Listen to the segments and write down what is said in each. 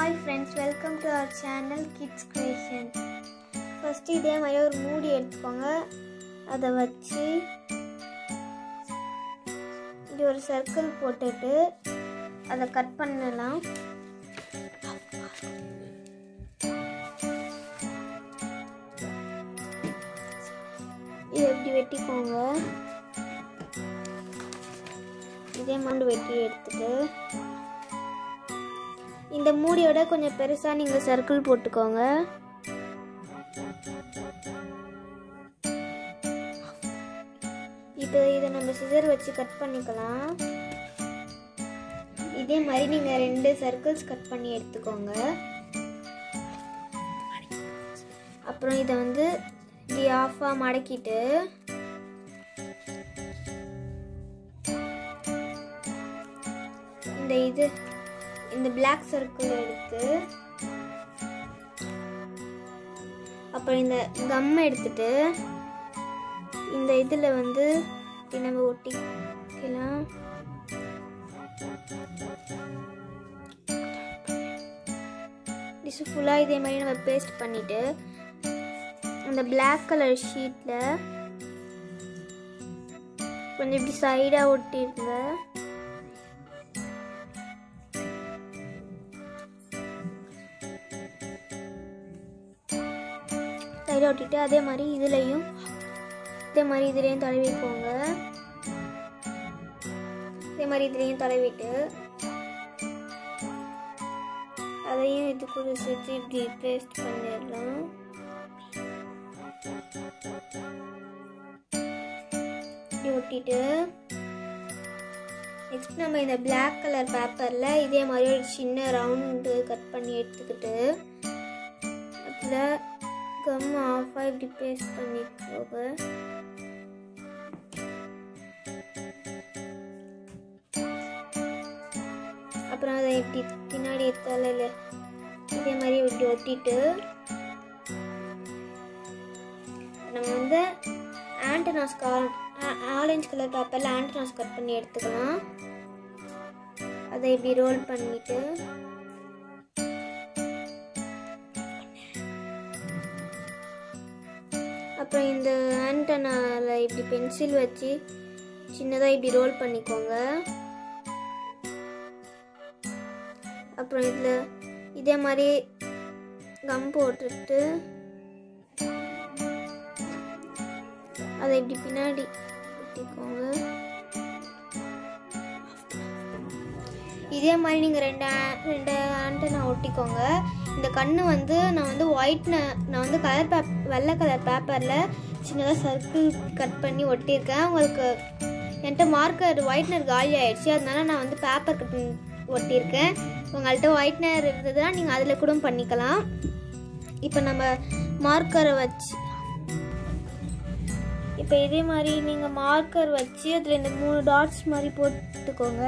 hi friends welcome to our channel kids creation first இதே மாதிரி ஒரு மூடி எடுத்துக்கோங்க அதை வச்சு இப்படி ஒரு சர்க்கிள் போட்டுட்டு அதை கட் பண்ணலாம் இது எப்படி வெட்டிக்கோங்க இதே மாதிரி வெட்டி எடுத்துட்டு இந்த மூடியோட கொஞ்சம் பெருசாக நீங்கள் சர்க்கிள் போட்டுக்கோங்க இப்போ இதை நம்ம சிசர் வச்சு கட் பண்ணிக்கலாம் இதே மாதிரி நீங்கள் ரெண்டு சர்க்கிள்ஸ் கட் பண்ணி எடுத்துக்கோங்க அப்புறம் இதை வந்து இப்படி ஆஃபாக மடக்கிட்டு இந்த இது இந்த பிளாக் சர்க்கிள் எடுத்து அப்புறம் இந்த கம் எடுத்துட்டு இந்த இதில் வந்து இப்படி நம்ம ஒட்டிக்கலாம் டிஷ் ஃபுல்லாக இதே மாதிரி நம்ம பேஸ்ட் பண்ணிட்டு அந்த பிளாக் கலர் ஷீட்டில் கொஞ்சம் இப்படி சைடாக ஒட்டிடுங்க சைடாக ஒட்டிட்டு அதே மாதிரி இதுலேயும் இதே மாதிரி இதுலேயும் தடவிக்கோங்க இதே மாதிரி இதுலேயும் தடவிட்டு அதையும் இது கூட சேர்த்து இப்படி பேஸ்ட் பண்ணிடலாம் இப்படி ஒட்டிட்டு நெக்ஸ்ட் நம்ம இந்த பிளாக் கலர் பேப்பரில் இதே மாதிரி ஒரு சின்ன ரவுண்டு கட் பண்ணி எடுத்துக்கிட்டு அதில் கம் ஆஃபாக இப்படி பேஸ்ட் பண்ணிக்கோங்க அப்புறம் அதை இப்படி பின்னாடி தலையில் இதே மாதிரி இப்படி ஒட்டிட்டு நம்ம வந்து ஆண்டனாஸ் ஆரஞ்சு கலர் பேப்பரில் ஆண்டனாஸ் கட் பண்ணி எடுத்துக்கலாம் அதை இப்படி ரோல் பண்ணிட்டு அப்புறம் இந்த ஆண்டனாவில் இப்படி பென்சில் வச்சு சின்னதாக இப்படி ரோல் பண்ணிக்கோங்க அப்புறம் இதில் இதே மாதிரி கம் போட்டுட்டு அதை இப்படி பின்னாடி ஒட்டிக்கோங்க இதே மாதிரி நீங்கள் ரெண்டு ஆ- ரெண்டு ஆண்டனா ஒட்டிக்கோங்க இந்த கண்ணு வந்து நான் வந்து ஒயிட் நான் வந்து கலர் பேப் வெள்ளை கலர் பேப்பரில் சின்னதாக சர்க்கிள் கட் பண்ணி ஒட்டியிருக்கேன் உங்களுக்கு என்கிட்ட மார்க்கர் ஒயிட்னர் காலி ஆயிடுச்சு அதனால நான் வந்து பேப்பர் கட் பண்ணி ஒட்டியிருக்கேன் உங்கள்கிட்ட ஒயிட்னர் இருந்ததுன்னா நீங்கள் அதில் கூட பண்ணிக்கலாம் இப்போ நம்ம மார்க்கரை வச்சு இப்போ இதே மாதிரி நீங்கள் மார்க்கர் வச்சு அதில் இந்த மூணு டாட்ஸ் மாதிரி போட்டுக்கோங்க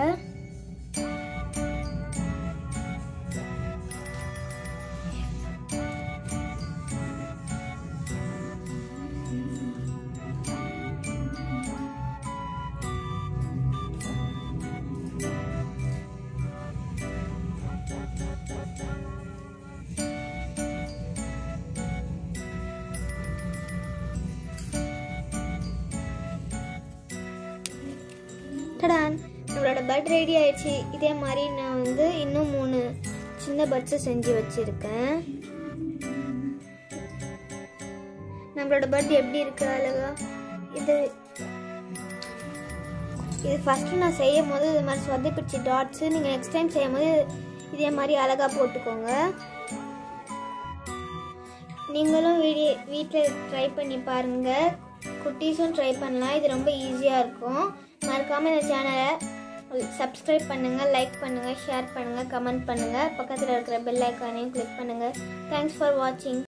டடான் நம்மளோட பட் ரெடி ஆயிடுச்சு இதே மாதிரி நான் வந்து இன்னும் மூணு சின்ன பட்ஸை செஞ்சு வச்சிருக்கேன் நம்மளோட பட் எப்படி இருக்கு அழகா இது இது ஃபஸ்ட்டு நான் செய்யும் போது இது மாதிரி சொதை பிடிச்சி டாட்ஸு நீங்கள் நெக்ஸ்ட் டைம் செய்யும் போது இதே மாதிரி அழகாக போட்டுக்கோங்க நீங்களும் வீடியோ வீட்டில் ட்ரை பண்ணி பாருங்கள் குட்டீஸும் ட்ரை பண்ணலாம் இது ரொம்ப ஈஸியாக இருக்கும் மறக்காமல் இந்த சேனலை சப்ஸ்கிரைப் பண்ணுங்கள் லைக் பண்ணுங்கள் ஷேர் பண்ணுங்கள் கமெண்ட் பண்ணுங்கள் பக்கத்தில் இருக்கிற பெல் ஐக்கானையும் கிளிக் பண்ணுங்கள் தேங்க்ஸ் ஃபார் வாட்சிங்